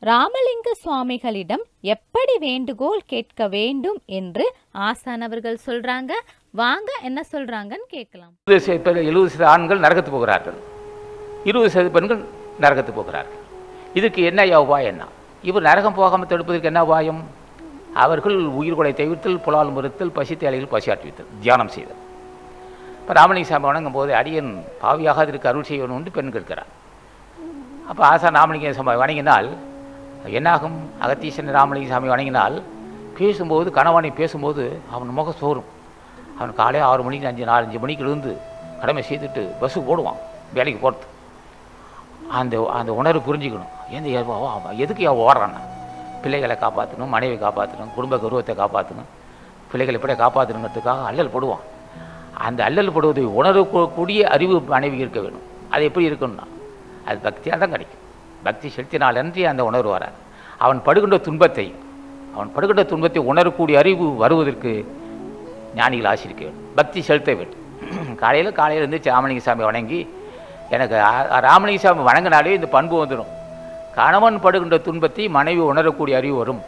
ராமலிங்க சுவாமிகளிடம் எப்படி வேண்டுகோள் கேட்க வேண்டும் என்று ஆசான் அவர்கள் சொல்றாங்க வாங்க என்ன சொல்றாங்கன்னு கேட்கலாம் இருபது சதவீத பேர் எழுபது சதவீத ஆண்கள் நரகத்து போகிறார்கள் இருபது சதவீத பெண்கள் நரகத்து போகிறார்கள் இதுக்கு என்ன உபாயம் என்ன இவர் நரகம் போகாமல் தடுப்பதற்கு என்ன உபாயம் அவர்கள் உயிர்கொலை தவிர்த்தல் புலால் மறுத்தல் பசி தேலைகள் பசியாற்றுவித்தல் தியானம் செய்தல் இப்போ ராமலிங்க சாமி வணங்கும் போது அடியன் பாவியாக இருக்க அருள் செய்யணும் என்று பெண் கேட்கிறார் அப்போ ஆசா ராமலிங்க சாமி வணங்கினால் என்னாகும் அகத்தீசன் ராமலிங்க சாமி வணங்கினால் பேசும்போது கணவனை பேசும்போது அவன் முகம் சோறும் அவன் காலையில் ஆறு மணிக்கு அஞ்சு நாலஞ்சு மணிக்கு எழுந்து கடமை செய்துட்டு பஸ்ஸுக்கு போடுவான் வேலைக்கு போகிறது அந்த அந்த உணர்வு புரிஞ்சுக்கணும் எந்த எவ- அவன் எதுக்கு அவன் ஓடுறான்னா பிள்ளைகளை காப்பாற்றணும் மனைவி காப்பாற்றணும் குடும்ப கௌரவத்தை காப்பாற்றணும் பிள்ளைகளை இப்படியே காப்பாற்றணுங்கிறதுக்காக அல்லல் போடுவான் அந்த அல்லல் படுவதை உணரக்கூடிய அறிவு மனைவி இருக்க வேணும் அது எப்படி இருக்கணும்னா அது பக்தியால் தான் கிடைக்கும் பக்தி செலுத்தினாலன்றி அந்த உணர்வு வராது அவன் படுகின்ற துன்பத்தை அவன் படுகின்ற துன்பத்தை உணரக்கூடிய அறிவு வருவதற்கு ஞானிகள் ஆசிரிக்க வேண்டும் பக்தி செலுத்த வேண்டும் காலையில் காலையில் இருந்து ராமலிங்க சாமி வணங்கி எனக்கு ஆ- ராமலிங்க சாமி வணங்கினாலே இந்த பண்பு வந்துடும் கணவன் படுகின்ற துன்பத்தை மனைவி உணரக்கூடிய அறிவு வரும்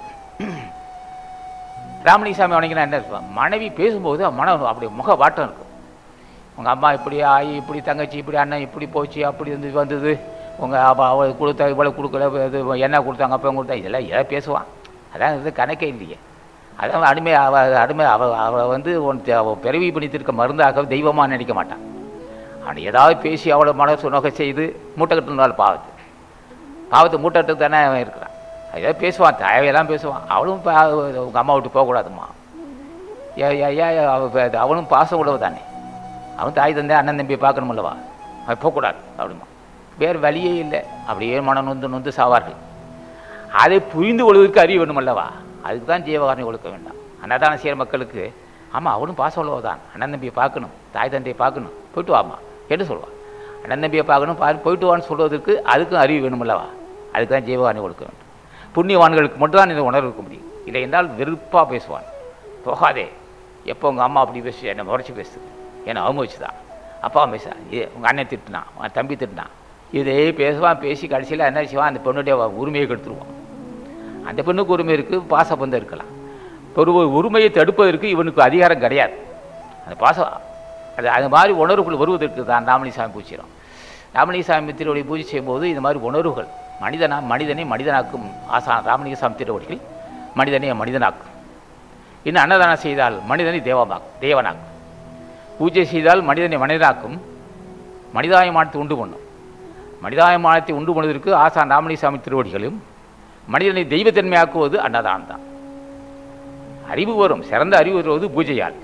ராமலிங்க சாமி வணங்கினா என்ன இருக்கும் மனைவி பேசும்போது அவன் மனம் அப்படி முக வாட்டம் இருக்கும் உங்கள் அம்மா இப்படி ஆயி இப்படி தங்கச்சி இப்படி அண்ணன் இப்படி போச்சு அப்படி வந்து வந்தது உங்கள் அவ அவள் கொடுத்தா இவ்வளோ கொடுக்கல இது என்ன கொடுத்தாங்க அப்போ கொடுத்தா இதெல்லாம் எதை பேசுவான் அதான் இது கணக்கே இல்லையே அதான் அடிமை அவ அடிமை அவ அவளை வந்து உன் தெ- அவ பிறவி பண்ணித்திருக்க மருந்தாக தெய்வமாக நினைக்க மாட்டான் அவன் ஏதாவது பேசி அவளை மனசு நோக செய்து மூட்டை கட்டுனால பாவத்து பாவத்தை மூட்டை கட்டுறதுக்கு தானே அவன் இருக்கிறான் ஏதாவது பேசுவான் தேவையெல்லாம் பேசுவான் அவளும் உங்கள் அம்மா விட்டு போகக்கூடாதும்மா ஏ ஏ ஏ அவ ப- அவனும் பாசம் உள்ளவ தானே அவன் தாய் தந்தை அண்ணன் தம்பியை பார்க்கணுமில்லவா அவன் போகக்கூடாது அப்படிமா வேறு வழியே இல்லை அப்படியே மனம் நொந்து நொந்து சாவார்கள் அதை புரிந்து கொள்வதற்கு அறிவு வேணும் அல்லவா அதுக்கு தான் ஜீவகாரணி கொடுக்க வேண்டாம் அன்னதானம் செய்கிற மக்களுக்கு ஆமாம் அவனும் பாசம் உள்ளவ தான் அண்ணன் தம்பியை பார்க்கணும் தாய் தந்தையை பார்க்கணும் போயிட்டு வாமா என்று சொல்லுவான் அண்ணன் தம்பியை பார்க்கணும் பா போயிட்டு வான்னு சொல்வதற்கு அதுக்கும் அறிவு வேணும் அல்லவா அதுக்கு தான் ஜீவகாரணி கொடுக்க வேண்டும் புண்ணியவான்களுக்கு மட்டும் தான் இந்த உணர்வு இருக்க முடியும் இல்லை என்றால் வெறுப்பாக பேசுவான் போகாதே எப்போ உங்கள் அம்மா அப்படி பேசு என்னை முறைச்சி பேசுது என்னை அவமதிச்சு தான் அப்பா பேச இது உங்கள் அண்ணன் திட்டினான் உன் தம்பி திட்டினான் இதே பேசுவான் பேசி கடைசியில் என்ன செய்வான் அந்த பெண்ணுடைய உரிமையை கெடுத்துருவான் அந்த பெண்ணுக்கு உரிமை இருக்குது பாசபந்தம் இருக்கலாம் ஒரு உரிமையை தடுப்பதற்கு இவனுக்கு அதிகாரம் கிடையாது அந்த பாசம் அது அது மாதிரி உணர்வுகள் வருவதற்கு தான் ராமலிசாமி பூச்சிடும் ராமலிங்கசாமி திருவடி பூஜை செய்யும்போது இந்த மாதிரி உணர்வுகள் மனிதனா மனிதனை மனிதனாக்கும் ஆசான் ராமலிங்கசாமி திருவடிகள் மனிதனை மனிதனாக்கும் இன்னும் அன்னதானம் செய்தால் மனிதனை தேவமாக்கும் தேவனாக்கும் பூஜை செய்தால் மனிதனை மனிதனாக்கும் மனிதாயமானத்தை உண்டு பண்ணும் மனிதாயமானத்தை உண்டு பண்ணுவதற்கு ஆசான் ராமலிங்கசாமி திருவடிகளும் மனிதனை தெய்வத்தன்மையாக்குவது அன்னதானம் தான் அறிவு வரும் சிறந்த அறிவு வருவது பூஜையால்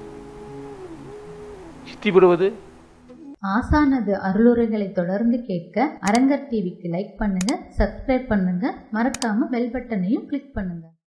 சித்தி பெறுவது ஆசானது அருளுரைகளை தொடர்ந்து கேட்க அரங்கர் டிவிக்கு லைக் பண்ணுங்க சப்ஸ்கிரைப் பண்ணுங்க மறக்காம பெல் பட்டனையும் கிளிக் பண்ணுங்க